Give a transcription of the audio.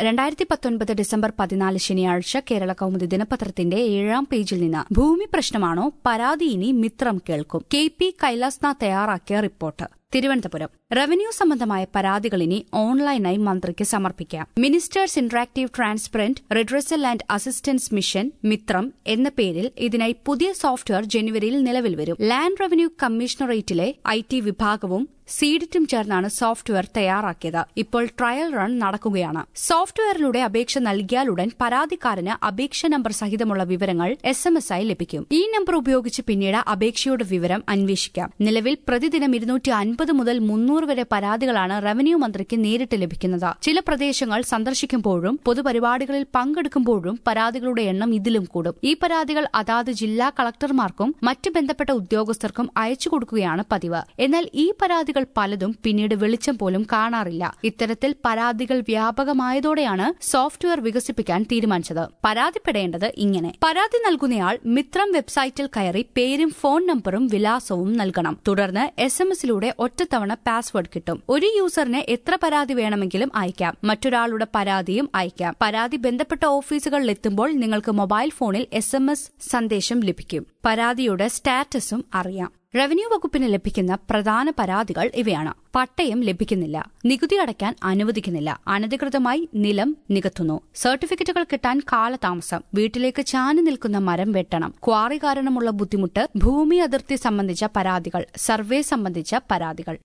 രണ്ടായിരത്തി പത്തൊൻപത് ഡിസംബർ പതിനാല് ശനിയാഴ്ച കേരള കൌമുദി ദിനപത്രത്തിന്റെ ഏഴാം പേജിൽ നിന്ന് ഭൂമി പ്രശ്നമാണോ പരാതി ഇനി മിത്രം കേൾക്കും കെ പി കൈലാസ്നാഥ് തയ്യാറാക്കിയ റിപ്പോർട്ട് തിരുവനന്തപുരം റവന്യൂ സംബന്ധമായ പരാതികൾ ഇനി ഓൺലൈനായി മന്ത്രിക്ക് സമർപ്പിക്കാം ministers interactive transparent redressal and assistance mission Mitram എന്ന പേരിൽ ഇതിനായി പുതിയ സോഫ്റ്റ്വെയർ ജനുവരിയിൽ നിലവിൽ വരും ലാൻഡ് റവന്യൂ കമ്മീഷണറേറ്റിലെ ഐ ടി വിഭാഗവും സീഡിറ്റും ചേർന്നാണ് സോഫ്റ്റ്വെയർ തയ്യാറാക്കിയത് ഇപ്പോൾ ട്രയൽ റൺ നടക്കുകയാണ് സോഫ്റ്റ്വെയറിലൂടെ അപേക്ഷ നൽകിയാലുടൻ പരാതിക്കാരന് അപേക്ഷ നമ്പർ സഹിതമുള്ള വിവരങ്ങൾ എസ് എം എസ് ആയി ലഭിക്കും ഈ നമ്പർ ഉപയോഗിച്ച് പിന്നീട് അപേക്ഷയുടെ വിവരം അന്വേഷിക്കാം നിലവിൽ പ്രതിദിനം ഇരുന്നൂറ്റി അൻപത് മുതൽ മുന്നൂറ് വരെ പരാതികളാണ് റവന്യൂ മന്ത്രിക്ക് നേരിട്ട് ലഭിക്കുന്നത് ചില പ്രദേശങ്ങൾ സന്ദർശിക്കുമ്പോഴും പൊതുപരിപാടികളിൽ പങ്കെടുക്കുമ്പോഴും പരാതികളുടെ എണ്ണം ഇതിലും കൂടും ഈ പരാതികൾ അതാത് ജില്ലാ കളക്ടർമാർക്കും മറ്റ് ബന്ധപ്പെട്ട ഉദ്യോഗസ്ഥർക്കും അയച്ചു കൊടുക്കുകയാണ് പതിവ് എന്നാൽ ഈ പരാതികൾ പലതും പിന്നീട് വെളിച്ചം പോലും കാണാറില്ല ഇത്തരത്തിൽ പരാതികൾ വ്യാപകമായതോടെയാണ് സോഫ്റ്റ്വെയർ വികസിപ്പിക്കാൻ തീരുമാനിച്ചത് പരാതിപ്പെടേണ്ടത് ഇങ്ങനെ പരാതി നൽകുന്നയാൾ മിത്രം വെബ്സൈറ്റിൽ കയറി പേരും ഫോൺ നമ്പറും വിലാസവും നൽകണം തുടർന്ന് എസ് എം എസിലൂടെ ഒറ്റത്തവണ പാസ്വേഡ് കിട്ടും ഒരു യൂസറിന് എത്ര പരാതി വേണമെങ്കിലും അയക്കാം മറ്റൊരാളുടെ പരാതിയും അയക്കാം പരാതി ബന്ധപ്പെട്ട ഓഫീസുകളിൽ എത്തുമ്പോൾ നിങ്ങൾക്ക് മൊബൈൽ ഫോണിൽ എസ് എം എസ് സന്ദേശം ലഭിക്കും പരാതിയുടെ സ്റ്റാറ്റസും അറിയാം റവന്യൂ വകുപ്പിന് ലഭിക്കുന്ന പ്രധാന പരാതികൾ ഇവയാണ് പട്ടയം ലഭിക്കുന്നില്ല നികുതി അടയ്ക്കാൻ അനുവദിക്കുന്നില്ല അനധികൃതമായി നിലം നികത്തുന്നു സർട്ടിഫിക്കറ്റുകൾ കിട്ടാൻ കാലതാമസം വീട്ടിലേക്ക് ചാഞ്ഞു നിൽക്കുന്ന മരം വെട്ടണം ക്വാറി കാരണമുള്ള ബുദ്ധിമുട്ട് ഭൂമി അതിർത്തി സംബന്ധിച്ച പരാതികൾ സർവേ സംബന്ധിച്ച പരാതികൾ